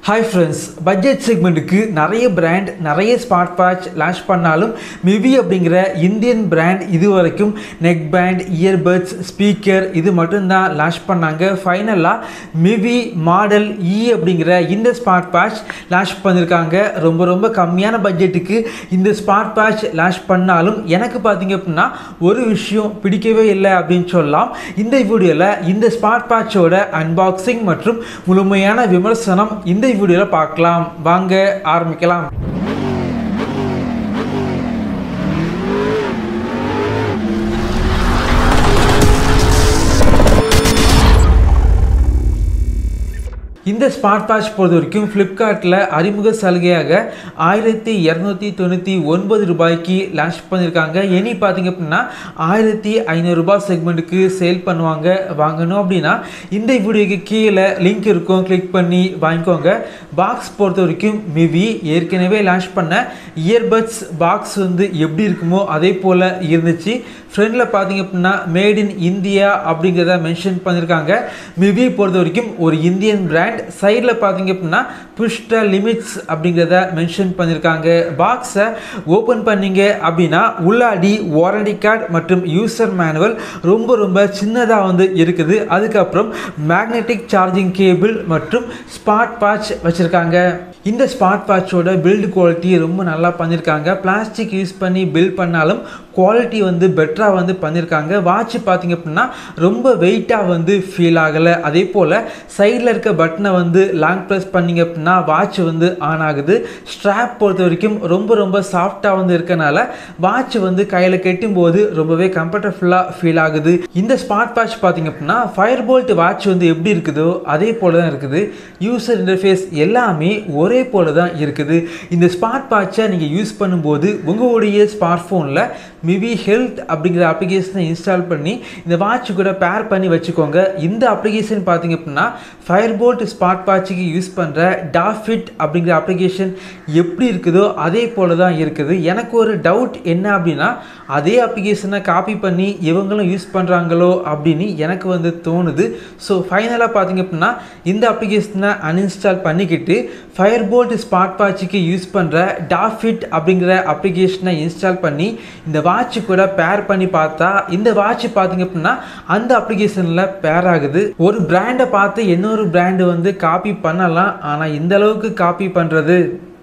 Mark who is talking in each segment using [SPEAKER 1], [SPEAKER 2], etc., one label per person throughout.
[SPEAKER 1] hi friends budget செக்மெண்ட்டுக்கு நிறைய brand நிறைய smart watch launch பண்ணாலும் மிவி அப்படிங்கிற இந்தியன் பிராண்ட் இது வரைக்கும் நெக் பேண்ட் இயர்பட்ஸ் ஸ்பீக்கர் இது மட்டும்தான் லான்ச் பண்ணாங்க ஃபைனலாக மிவி மாடல் இ அப்படிங்கிற இந்த ஸ்மார்ட் வாட்ச் லான்ச் பண்ணியிருக்காங்க ரொம்ப ரொம்ப கம்மியான பட்ஜெட்டுக்கு இந்த ஸ்மார்ட் வாட்ச் லான்ச் பண்ணாலும் எனக்கு பார்த்தீங்க அப்படின்னா ஒரு விஷயம் பிடிக்கவே இல்லை அப்படின்னு சொல்லலாம் இந்த வீடியோவில் இந்த ஸ்மார்ட் வாட்சோட அன்பாக்சிங் மற்றும் முழுமையான விமர்சனம் இந்த வீடியோவில் பார்க்கலாம் வாங்க ஆரம்பிக்கலாம் இந்த ஸ்மார்ட் வாட்ச் பொறுத்த வரைக்கும் ஃப்ளிப்கார்ட்டில் அறிமுக சலுகையாக ஆயிரத்தி இரநூத்தி தொண்ணூற்றி ஒன்பது ரூபாய்க்கு லான்ச் பண்ணியிருக்காங்க எனி பார்த்தீங்க அப்படின்னா ஆயிரத்தி ஐநூறுரூபா செக்மெண்ட்டுக்கு சேல் பண்ணுவாங்க வாங்கணும் அப்படின்னா இந்த வீடியோக்கு கீழே லிங்க் இருக்கும் கிளிக் பண்ணி வாங்கிக்கோங்க பாக்ஸ் பொறுத்த வரைக்கும் மிவி ஏற்கனவே லான்ச் பண்ண இயர்பட்ஸ் பாக்ஸ் வந்து எப்படி இருக்குமோ அதே போல் இருந்துச்சு ஃப்ரண்டில் பார்த்தீங்க அப்படின்னா மேட் இன் இந்தியா அப்படிங்கிறத மென்ஷன் பண்ணியிருக்காங்க மிவி பொறுத்த வரைக்கும் ஒரு இந்தியன் பிராண்ட் சைடில் பார்த்தீங்க அப்படின்னா புஷ்ட லிமிட்ஸ் அப்படிங்கிறத மென்ஷன் பண்ணியிருக்காங்க பாக்ஸை ஓப்பன் பண்ணீங்க அப்படின்னா உள்ளாடி வாரண்டி கார்டு மற்றும் யூசர் மேனுவல் ரொம்ப ரொம்ப சின்னதாக வந்து இருக்குது அதுக்கப்புறம் மேக்னெட்டிக் சார்ஜிங் கேபிள் மற்றும் ஸ்மார்ட் வாட்ச் வச்சுருக்காங்க இந்த ஸ்மார்ட் வாட்சோட பில்டு குவாலிட்டி ரொம்ப நல்லா பண்ணியிருக்காங்க பிளாஸ்டிக் யூஸ் பண்ணி பில்ட் பண்ணாலும் குவாலிட்டி வந்து பெட்டராக வந்து பண்ணியிருக்காங்க வாட்ச் பார்த்தீங்க அப்படின்னா ரொம்ப வெயிட்டாக வந்து ஃபீல் ஆகலை அதே போல் சைடில் இருக்க பட்டனை வந்து லாங் ப்ரெஸ் பண்ணிங்க அப்படின்னா வாட்ச் வந்து ஆன் ஆகுது ஸ்ட்ராப் பொறுத்த வரைக்கும் ரொம்ப ரொம்ப சாஃப்டாக வந்து இருக்கனால வாட்ச் வந்து கையில் கட்டும்போது ரொம்பவே கம்ஃபர்டபுளாக ஃபீல் ஆகுது இந்த ஸ்மார்ட் வாட்ச் பார்த்தீங்க அப்படின்னா ஃபயர் போல்ட் வாட்ச் வந்து எப்படி இருக்குதோ அதே போல் தான் இருக்குது யூசர் இன்டர்ஃபேஸ் எல்லாமே ஒரே போல தான் இருக்குது இந்த ஸ்மார்ட் வாட்சை நீங்கள் யூஸ் பண்ணும்போது உங்களுடைய ஸ்மார்ட் ஃபோனில் மிவி ஹெல்த் அப்படிங்கிற அப்ளிகேஷனை இன்ஸ்டால் பண்ணி இந்த வாட்ச் கூட பேர் பண்ணி வச்சுக்கோங்க இந்த அப்ளிகேஷன் பார்த்தீங்க அப்படின்னா ஃபயர் போல்ட் ஸ்மார்ட் வாட்சுக்கு யூஸ் பண்ணுற டாஃபிட் அப்படிங்கிற அப்ளிகேஷன் எப்படி இருக்குதோ அதே போல தான் இருக்குது எனக்கு ஒரு டவுட் என்ன அப்படின்னா அதே அப்ளிகேஷனை காப்பி பண்ணி இவங்களும் யூஸ் பண்ணுறாங்களோ அப்படின்னு எனக்கு வந்து தோணுது ஸோ ஃபைனலாக பார்த்தீங்க அப்படின்னா இந்த அப்ளிகேஷனை அன்இன்ஸ்டால் பண்ணிக்கிட்டு ஃபயர் போல்ட் ஸ்மார்ட் வாட்சுக்கு யூஸ் பண்ணுற டாஃபிட் அப்படிங்கிற அப்ளிகேஷனை இன்ஸ்டால் பண்ணி இந்த வாட்ச் கூட பேர் பண்ணி பார்த்தா இந்த வாட்ச் பார்த்தீங்க அப்படின்னா அந்த அப்ளிகேஷனில் பேர் ஆகுது ஒரு பிராண்டை பார்த்து இன்னொரு பிராண்டு வந்து காப்பி பண்ணலாம் ஆனால் இந்த அளவுக்கு காப்பி பண்ணுறது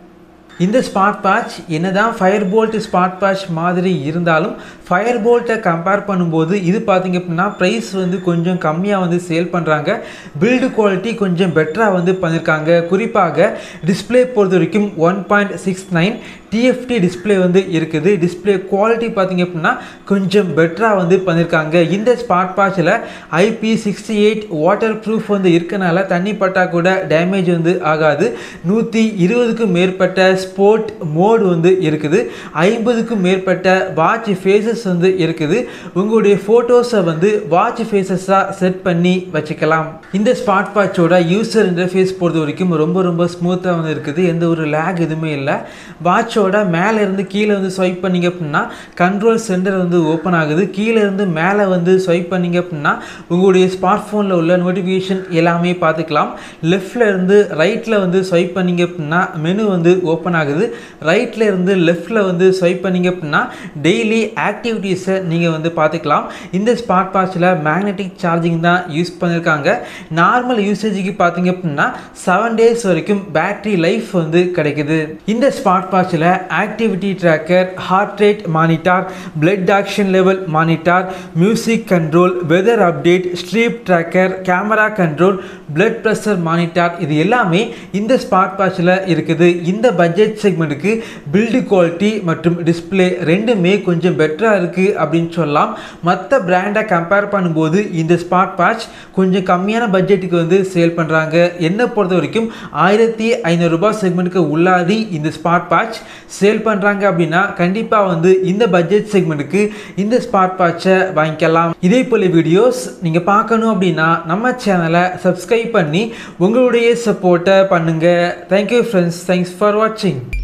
[SPEAKER 1] இந்த ஸ்மார்ட் வாட்ச் என்னதான் ஃபயர் போல்ட் ஸ்மார்ட் வாட்ச் மாதிரி இருந்தாலும் ஃபயர் போல்ட்டை கம்பேர் பண்ணும்போது இது பார்த்திங்க அப்படின்னா ப்ரைஸ் வந்து கொஞ்சம் கம்மியாக வந்து சேல் பண்ணுறாங்க பில்டு குவாலிட்டி கொஞ்சம் பெட்டராக வந்து பண்ணியிருக்காங்க குறிப்பாக டிஸ்பிளே பொறுத்த வரைக்கும் one point six nine TFT display வந்து இருக்குது டிஸ்பிளே குவாலிட்டி பார்த்திங்க அப்படின்னா கொஞ்சம் பெட்டராக வந்து பண்ணியிருக்காங்க இந்த ஸ்மார்ட் வாட்சில் IP sixty eight water proof வந்து இருக்கனால தண்ணி பட்டா கூட டேமேஜ் வந்து ஆகாது நூற்றி இருபதுக்கும் மேற்பட்ட ஸ்போர்ட் மோடு வந்து இருக்குது ஐம்பதுக்கும் மேற்பட்ட வாட்ச் ஃபேஸஸ் வந்து இருக்குது உங்களுடைய ஃபோட்டோஸை வந்து வாட்ச் ஃபேஸஸாக செட் பண்ணி வச்சுக்கலாம் இந்த ஸ்மார்ட் வாட்சோட யூசர் இன்டர்ஃபேஸ் பொறுத்த வரைக்கும் ரொம்ப ரொம்ப ஸ்மூத்தாக வந்து இருக்குது எந்த ஒரு லேக் எதுவுமே இல்லை வாட்சோட மேலே இருந்து கீழே வந்து ஸ்வைப் பண்ணிங்க அப்படின்னா கண்ட்ரோல் சென்டர் வந்து ஓப்பன் ஆகுது கீழே இருந்து மேலே வந்து ஸ்வைப் பண்ணிங்க அப்படின்னா உங்களுடைய ஸ்மார்ட் ஃபோனில் உள்ள நோட்டிஃபிகேஷன் எல்லாமே பார்த்துக்கலாம் லெஃப்டில் இருந்து ரைட்டில் வந்து ஸ்வைப் பண்ணிங்க அப்படின்னா மெனு வந்து ஓப்பன் ஆகுது ரைட்டில் இருந்து லெஃப்டில் வந்து ஸ்வைப் பண்ணிங்க அப்படின்னா டெய்லி ஆக்டிவிட்டீஸை நீங்கள் வந்து பார்த்துக்கலாம் இந்த ஸ்மார்ட் வாட்சில் மேக்னெட்டிக் சார்ஜிங் தான் யூஸ் பண்ணியிருக்காங்க நார்மல் யூசேஜுக்கு பார்த்தீங்க அப்படின்னா செவன் டேஸ் வரைக்கும் பேட்டரி லைஃப் வந்து கிடைக்குது இந்த ஸ்மார்ட் வாட்சில் activity tracker heart rate monitor blood oxygen level monitor music control weather update sleep tracker camera control blood pressure monitor இது எல்லாமே இந்த ஸ்மார்ட் வாட்சில் இருக்குது இந்த பட்ஜெட் செக்மெண்ட்டுக்கு பில்டு குவாலிட்டி மற்றும் டிஸ்பிளே ரெண்டுமே கொஞ்சம் பெட்டராக இருக்குது அப்படின்னு சொல்லலாம் மற்ற பிராண்டை கம்பேர் பண்ணும்போது இந்த ஸ்மார்ட் வாட்ச் கொஞ்சம் கம்மியான பட்ஜெட்டுக்கு வந்து சேல் பண்ணுறாங்க என்னை பொறுத்த வரைக்கும் ஆயிரத்தி ஐநூறுரூபா செக்மெண்ட்டுக்கு உள்ளாடி இந்த ஸ்மார்ட் வாட்ச் சேல் பண்ணுறாங்க அப்படின்னா கண்டிப்பாக வந்து இந்த பட்ஜெட் செக்மெண்ட்டுக்கு இந்த ஸ்மார்ட் வாட்சை வாங்கிக்கலாம் இதே போல் வீடியோஸ் நீங்கள் பார்க்கணும் அப்படின்னா நம்ம சேனலை சப்ஸ்கிரைப் பண்ணி உங்களுடைய சப்போர்ட்டை பண்ணுங்கள் தேங்க்யூ ஃப்ரெண்ட்ஸ் தேங்க்ஸ் ஃபார் வாட்சிங்